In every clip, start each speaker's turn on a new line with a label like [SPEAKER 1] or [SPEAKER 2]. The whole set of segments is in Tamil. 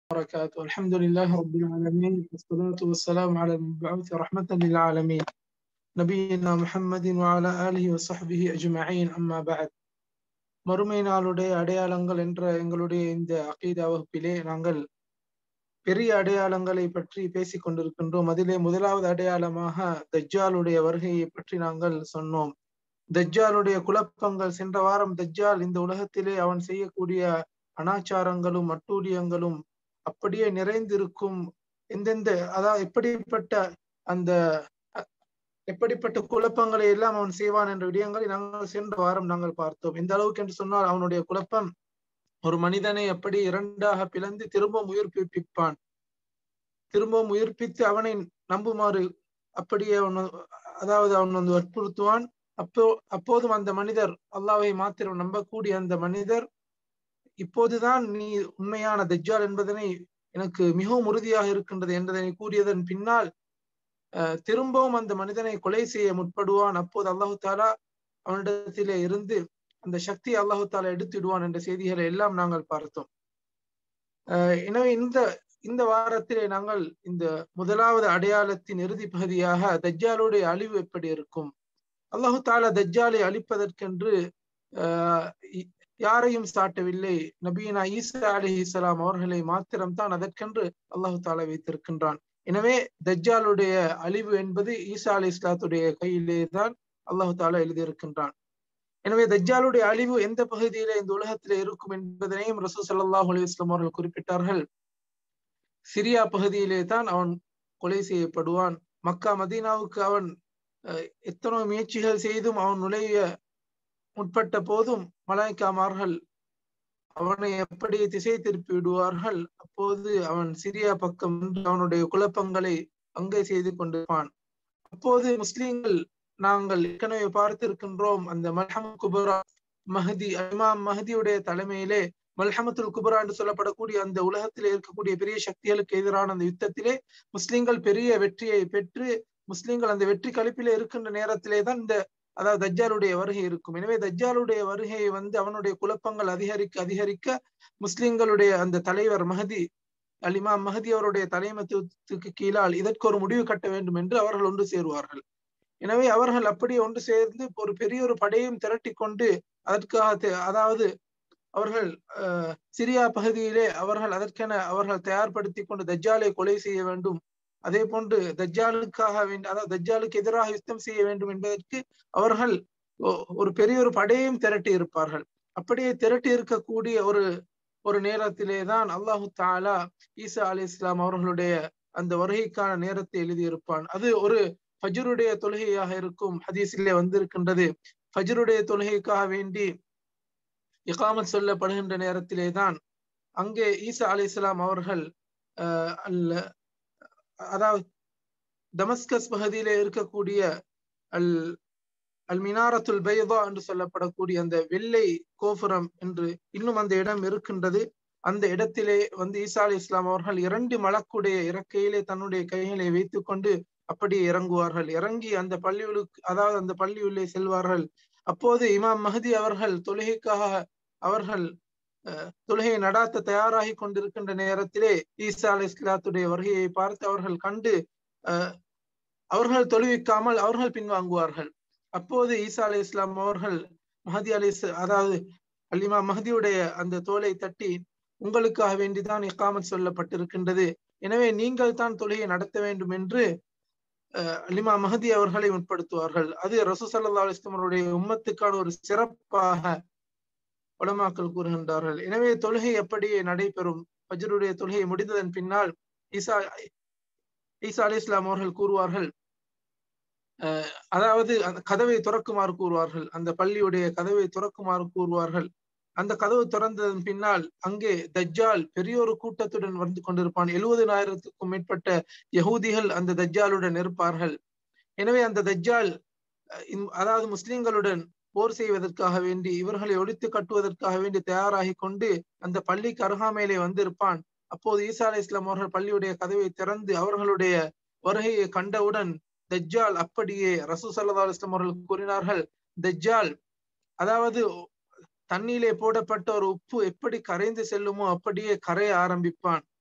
[SPEAKER 1] وبركاته الحمد لله رب العالمين والصلاة والسلام على المبعوث رحمة للعالمين نبينا محمد وعلى آله وصحبه أجمعين أما بعد மறுமை நாளுடைய அடையாளங்கள் என்ற எங்களுடைய இந்த அகீதா வகுப்பிலே நாங்கள் பெரிய அடையாளங்களை பற்றி பேசிக் கொண்டிருக்கின்றோம் அதிலே முதலாவது அடையாளமாக தஜ்ஜாலுடைய வருகையை பற்றி நாங்கள் சொன்னோம் தஜ்ஜாலுடைய குழப்பங்கள் சென்ற வாரம் தஜ்ஜால் இந்த உலகத்திலே அவன் செய்யக்கூடிய அனாச்சாரங்களும் அட்டூழியங்களும் அப்படியே நிறைந்திருக்கும் எந்தெந்த அதாவது எப்படிப்பட்ட அந்த எப்படிப்பட்ட குழப்பங்களை எல்லாம் அவன் செய்வான் என்ற விடயங்களை நாங்கள் சென்ற வாரம் நாங்கள் பார்த்தோம் எந்த அளவுக்கு என்று சொன்னால் அவனுடைய குழப்பம் ஒரு மனிதனை எப்படி இரண்டாக பிளந்து திரும்பவும் உயிர்ப்பிப்பான் திரும்பவும் உயிர்ப்பித்து அவனை நம்புமாறு அப்படியே அவன் அதாவது அவன் வந்து வற்புறுத்துவான் அப்போ அப்போதும் அந்த மனிதர் அல்லாவை மாத்திரம் நம்பக்கூடிய அந்த மனிதர் இப்போதுதான் நீ உண்மையான தஜ்ஜால் என்பதனை எனக்கு மிகவும் உறுதியாக இருக்கின்றது என்பதனை கூறியதன் பின்னால் திரும்பவும் அந்த மனிதனை கொலை செய்ய முற்படுவான் அப்போது அல்லாஹு தாலா அவனிடத்திலே இருந்து அந்த சக்தி அல்லாஹு தாலா எடுத்துடுவான் என்ற செய்திகளை எல்லாம் நாங்கள் பார்த்தோம் எனவே இந்த இந்த வாரத்திலே நாங்கள் இந்த முதலாவது அடையாளத்தின் இறுதி பகுதியாக தஜ்ஜாலுடைய அழிவு எப்படி இருக்கும் அல்லாஹு தாலா தஜ்ஜாலை அழிப்பதற்கென்று யாரையும் சாட்டவில்லை நபீனா ஈசா அலி இஸ்லாம் அவர்களை மாத்திரம்தான் அதற்கென்று அல்லாஹு தாலா வைத்திருக்கின்றான் எனவே தஜ்ஜாலுடைய அழிவு என்பது ஈசா அலி இஸ்லாத்துடைய கையிலே தான் அல்லாஹு தாலா எழுதியிருக்கின்றான் எனவே தஜ்ஜாலுடைய அழிவு எந்த பகுதியில இந்த உலகத்திலே இருக்கும் என்பதனையும் ரசூ சல்லாஹூ அலி இஸ்லாம் அவர்கள் குறிப்பிட்டார்கள் சிரியா பகுதியிலே தான் அவன் கொலை செய்யப்படுவான் மக்கா மதீனாவுக்கு அவன் எத்தனோ முயற்சிகள் செய்தும் அவன் நுழைய முற்பட்ட போதும் மலாய்க்காமார்கள் அவனை எப்படி திசை திருப்பி விடுவார்கள் அப்போது அவன் சிரியா பக்கம் அவனுடைய குழப்பங்களை அங்கே செய்து கொண்டிருப்பான் அப்போது முஸ்லிம்கள் நாங்கள் ஏற்கனவே பார்த்திருக்கின்றோம் அந்த மல்ஹம் குபரா மஹதி இமாம் மஹதியுடைய தலைமையிலே மல்ஹமத்துல் குபரா என்று சொல்லப்படக்கூடிய அந்த உலகத்திலே இருக்கக்கூடிய பெரிய சக்திகளுக்கு எதிரான அந்த யுத்தத்திலே முஸ்லிம்கள் பெரிய வெற்றியை பெற்று முஸ்லிம்கள் அந்த வெற்றி கழிப்பிலே இருக்கின்ற நேரத்திலே தான் இந்த அதாவது தஜ்ஜாலுடைய வருகை இருக்கும் எனவே தஜ்ஜாலுடைய வருகையை வந்து அவனுடைய குழப்பங்கள் அதிகரிக்க அதிகரிக்க முஸ்லிம்களுடைய அந்த தலைவர் மஹதி அலிமா மஹதி அவருடைய தலைமத்துவத்துக்கு கீழால் இதற்கு ஒரு முடிவு கட்ட வேண்டும் என்று அவர்கள் ஒன்று சேருவார்கள் எனவே அவர்கள் அப்படியே ஒன்று சேர்ந்து ஒரு பெரிய ஒரு படையும் திரட்டி கொண்டு அதற்காக அதாவது அவர்கள் சிரியா பகுதியிலே அவர்கள் அதற்கென அவர்கள் தயார்படுத்தி கொண்டு தஜ்ஜாலை கொலை செய்ய வேண்டும் அதே போன்று தஜ்ஜாலுக்காக வேண்டும் அதாவது தஜ்ஜாலுக்கு எதிராக யுத்தம் செய்ய வேண்டும் என்பதற்கு அவர்கள் ஒரு பெரிய ஒரு படையையும் திரட்டி இருப்பார்கள் அப்படியே திரட்டி இருக்கக்கூடிய ஒரு ஒரு நேரத்திலே தான் அல்லாஹு தாலா ஈசா அலி இஸ்லாம் அவர்களுடைய அந்த வருகைக்கான நேரத்தை எழுதியிருப்பான் அது ஒரு ஃபஜருடைய தொழுகையாக இருக்கும் ஹதீஸிலே வந்திருக்கின்றது ஃபஜருடைய தொழுகைக்காக வேண்டி இகாமத் சொல்லப்படுகின்ற நேரத்திலே தான் அங்கே ஈசா அலி இஸ்லாம் அவர்கள் அல்ல அதாவது தமஸ்கஸ் பகுதியிலே இருக்கக்கூடிய அல் அல் மினாரத்துல் பைதா என்று சொல்லப்படக்கூடிய அந்த வெள்ளை கோபுரம் என்று இன்னும் அந்த இடம் இருக்கின்றது அந்த இடத்திலே வந்து ஈசா அலி இஸ்லாம் அவர்கள் இரண்டு மலக்குடைய இறக்கையிலே தன்னுடைய கைகளை வைத்துக் கொண்டு அப்படியே இறங்குவார்கள் இறங்கி அந்த பள்ளியுளுக்கு அதாவது அந்த பள்ளியுள்ளே செல்வார்கள் அப்போது இமாம் மஹதி அவர்கள் தொழுகைக்காக அவர்கள் தொழுகையை நடாத்த தயாராகி கொண்டிருக்கின்ற நேரத்திலே ஈசா அலி இஸ்லாத்துடைய வருகையை பார்த்து அவர்கள் கண்டு அவர்கள் தொழுவிக்காமல் அவர்கள் பின்வாங்குவார்கள் அப்போது ஈசா அலி இஸ்லாம் அவர்கள் மஹதி அலி அதாவது அலிமா மஹதியுடைய அந்த தோலை தட்டி உங்களுக்காக வேண்டிதான் இக்காமத் சொல்லப்பட்டிருக்கின்றது எனவே நீங்கள் தான் தொழுகையை நடத்த வேண்டும் என்று அலிமா மஹதி அவர்களை முற்படுத்துவார்கள் அது ரசூ சல்லா அலிஸ்லமருடைய உம்மத்துக்கான ஒரு சிறப்பாக உலமாக்கள் கூறுகின்றார்கள் எனவே தொழுகை எப்படி நடைபெறும் பஜருடைய தொழுகை முடிந்ததன் பின்னால் ஈசா ஈசா அலி இஸ்லாம் அவர்கள் கூறுவார்கள் அதாவது அந்த கதவை துறக்குமாறு கூறுவார்கள் அந்த பள்ளியுடைய கதவை துறக்குமாறு கூறுவார்கள் அந்த கதவு திறந்ததன் பின்னால் அங்கே தஜ்ஜால் பெரிய ஒரு கூட்டத்துடன் வந்து கொண்டிருப்பான் எழுபதினாயிரத்துக்கும் மேற்பட்ட யகூதிகள் அந்த தஜ்ஜாலுடன் இருப்பார்கள் எனவே அந்த தஜ்ஜால் அதாவது முஸ்லிம்களுடன் போர் செய்வதற்காக வேண்டி இவர்களை ஒழித்து கட்டுவதற்காக வேண்டி தயாராகி கொண்டு அந்த பள்ளிக்கு அருகாமையிலே வந்திருப்பான் அப்போது ஈசா அலி இஸ்லாம் அவர்கள் பள்ளியுடைய கதவை திறந்து அவர்களுடைய வருகையை கண்டவுடன் தஜ்ஜால் அப்படியே ரசூ சல்லா அலிஸ்லாம் அவர்கள் கூறினார்கள் தஜ்ஜால் அதாவது தண்ணீரிலே போடப்பட்ட ஒரு உப்பு எப்படி கரைந்து செல்லுமோ அப்படியே கரைய ஆரம்பிப்பான்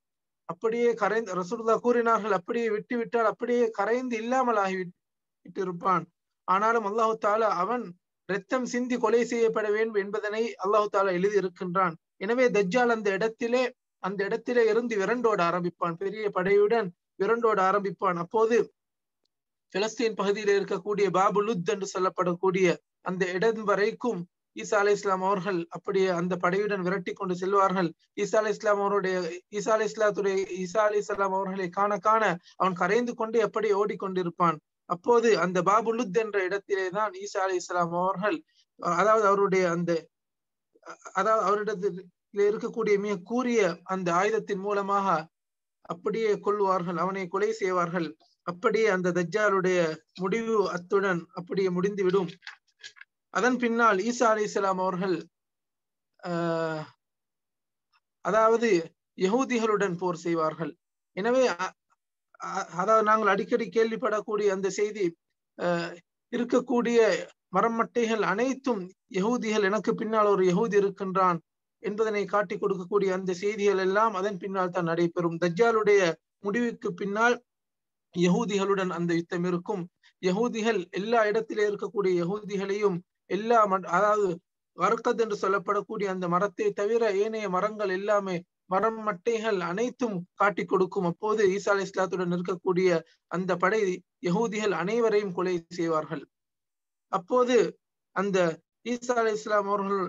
[SPEAKER 1] அப்படியே கரைந்து ரசூலுல்லா கூறினார்கள் அப்படியே விட்டு விட்டால் அப்படியே கரைந்து இல்லாமல் ஆகி விட்டு இருப்பான் ஆனாலும் அல்லாஹு தாலா அவன் ரத்தம் சிந்தி கொலை செய்யப்பட வேண்டும் என்பதனை அல்லாஹு தாலா எழுதி இருக்கின்றான் எனவே தஜ்ஜால் அந்த இடத்திலே அந்த இடத்திலே இருந்து விரண்டோட ஆரம்பிப்பான் பெரிய படையுடன் விரண்டோட ஆரம்பிப்பான் அப்போது பிலஸ்தீன் பகுதியில் இருக்கக்கூடிய பாபுலுத் என்று சொல்லப்படக்கூடிய அந்த இடம் வரைக்கும் ஈசா அலி இஸ்லாம் அவர்கள் அப்படியே அந்த படையுடன் விரட்டி கொண்டு செல்வார்கள் ஈசா அலி இஸ்லாம் அவருடைய ஈசா அலி இஸ்லாத்துடைய ஈசா அலி இஸ்லாம் அவர்களை காண காண அவன் கரைந்து கொண்டு எப்படி ஓடிக்கொண்டிருப்பான் அப்போது அந்த பாபுலுத் என்ற இடத்திலே தான் ஈசா அலி இஸ்லாம் அவர்கள் அதாவது அவருடைய அந்த அதாவது அவரிடத்தில் இருக்கக்கூடிய மிக கூறிய அந்த ஆயுதத்தின் மூலமாக அப்படியே கொள்வார்கள் அவனை கொலை செய்வார்கள் அப்படியே அந்த தஜ்ஜாலுடைய முடிவு அத்துடன் அப்படியே முடிந்துவிடும் அதன் பின்னால் ஈசா அலி இஸ்லாம் அவர்கள் ஆஹ் அதாவது யகூதிகளுடன் போர் செய்வார்கள் எனவே அதாவது நாங்கள் அடிக்கடி கேள்விப்படக்கூடிய அந்த செய்தி இருக்கக்கூடிய மரமட்டைகள் அனைத்தும் யகூதிகள் எனக்கு பின்னால் ஒரு யகூதி இருக்கின்றான் என்பதனை காட்டி கொடுக்கக்கூடிய அந்த செய்திகள் எல்லாம் அதன் பின்னால் தான் நடைபெறும் தஜ்ஜாலுடைய முடிவுக்கு பின்னால் யகூதிகளுடன் அந்த யுத்தம் இருக்கும் யகூதிகள் எல்லா இடத்திலே இருக்கக்கூடிய யகூதிகளையும் எல்லா அதாவது வர்க்கத் என்று சொல்லப்படக்கூடிய அந்த மரத்தை தவிர ஏனைய மரங்கள் எல்லாமே மரம் மட்டைகள் அனைத்தும் காட்டி கொடுக்கும் அப்போது ஈசா அலி இஸ்லாத்துடன் இருக்கக்கூடிய அந்த படை யகூதிகள் அனைவரையும் கொலை செய்வார்கள் அப்போது அந்த ஈசா அலி இஸ்லாம் அவர்கள்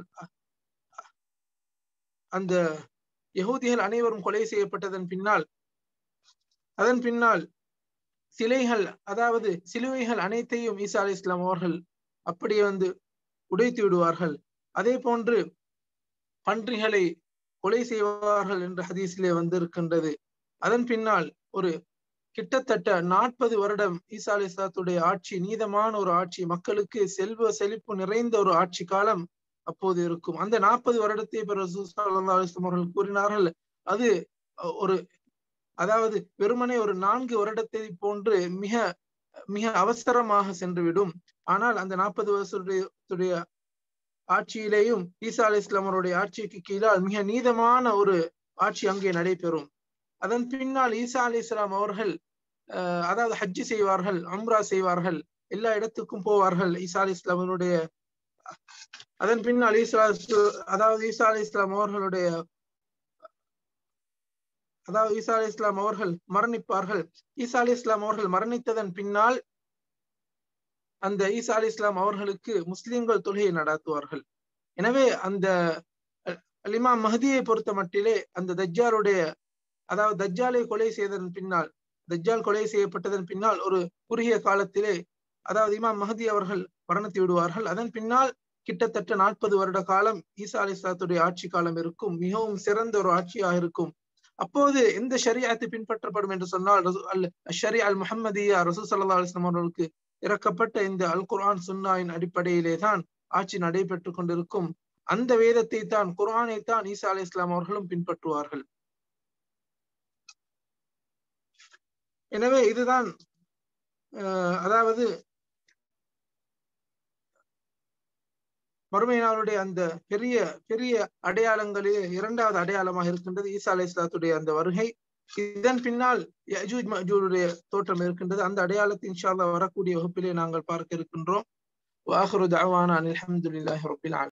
[SPEAKER 1] அந்த யகூதிகள் அனைவரும் கொலை செய்யப்பட்டதன் பின்னால் அதன் பின்னால் சிலைகள் அதாவது சிலுவைகள் அனைத்தையும் ஈசா அலி இஸ்லாம் அவர்கள் அப்படியே வந்து உடைத்து விடுவார்கள் அதே போன்று பன்றிகளை கொலை செய்வார்கள் என்ற ஹதீஸிலே வந்திருக்கின்றது அதன் பின்னால் ஒரு கிட்டத்தட்ட நாற்பது வருடம் ஈசா அலி இஸ்லாத்துடைய ஆட்சி நீதமான ஒரு ஆட்சி மக்களுக்கு செல்வ செழிப்பு நிறைந்த ஒரு ஆட்சி காலம் அப்போது இருக்கும் அந்த நாற்பது வருடத்தை அவர்கள் கூறினார்கள் அது ஒரு அதாவது வெறுமனே ஒரு நான்கு வருடத்தை போன்று மிக மிக அவசரமாக சென்றுவிடும் ஆனால் அந்த நாற்பது வருஷத்துடைய ஆட்சியிலேயும் ஈசா அலி இஸ்லாம் அவருடைய ஆட்சிக்கு கீழால் மிக நீதமான ஒரு ஆட்சி அங்கே நடைபெறும் அதன் பின்னால் ஈசா அலி இஸ்லாம் அவர்கள் அதாவது ஹஜ்ஜி செய்வார்கள் அம்ரா செய்வார்கள் எல்லா இடத்துக்கும் போவார்கள் ஈசா அலி இஸ்லாமனுடைய அதன் பின்னால் ஈசா அதாவது ஈசா அலி இஸ்லாம் அவர்களுடைய அதாவது ஈசா அலி இஸ்லாம் அவர்கள் மரணிப்பார்கள் ஈசா அலி இஸ்லாம் அவர்கள் மரணித்ததன் பின்னால் அந்த ஈசா அலி இஸ்லாம் அவர்களுக்கு முஸ்லிம்கள் தொழுகை நடாத்துவார்கள் எனவே அந்த அலிமா மஹதியை பொறுத்த மட்டிலே அந்த தஜ்ஜாலுடைய அதாவது தஜ்ஜாலை கொலை செய்ததன் பின்னால் தஜ்ஜால் கொலை செய்யப்பட்டதன் பின்னால் ஒரு குறுகிய காலத்திலே அதாவது இமாம் மஹதி அவர்கள் மரணத்தை விடுவார்கள் அதன் பின்னால் கிட்டத்தட்ட நாற்பது வருட காலம் ஈசா அலி இஸ்லாத்துடைய ஆட்சி காலம் இருக்கும் மிகவும் சிறந்த ஒரு ஆட்சியாக இருக்கும் அப்போது எந்த ஷரியாத்து பின்பற்றப்படும் என்று சொன்னால் ஷரி அல் முஹம்மதியா ரசூ சல்லா அலிஸ்லாம் அவர்களுக்கு இறக்கப்பட்ட இந்த அல் குர்ஆன் சுன்னாவின் அடிப்படையிலே தான் ஆட்சி நடைபெற்றுக் கொண்டிருக்கும் அந்த வேதத்தை தான் குர்ஆனை தான் ஈசா அலி இஸ்லாம் அவர்களும் பின்பற்றுவார்கள் எனவே இதுதான் அதாவது மறுமையினாருடைய அந்த பெரிய பெரிய அடையாளங்களிலே இரண்டாவது அடையாளமாக இருக்கின்றது ஈசா அலி இஸ்லாத்துடைய அந்த வருகை இதன் பின்னால் யஜூஜ் மஜூருடைய தோற்றம் இருக்கின்றது அந்த அடையாளத்தை இன்ஷா வரக்கூடிய வகுப்பிலே நாங்கள் பார்க்க இருக்கின்றோம் வாஹரு தவானா அல்ஹம்துலில்லாஹி ரபில்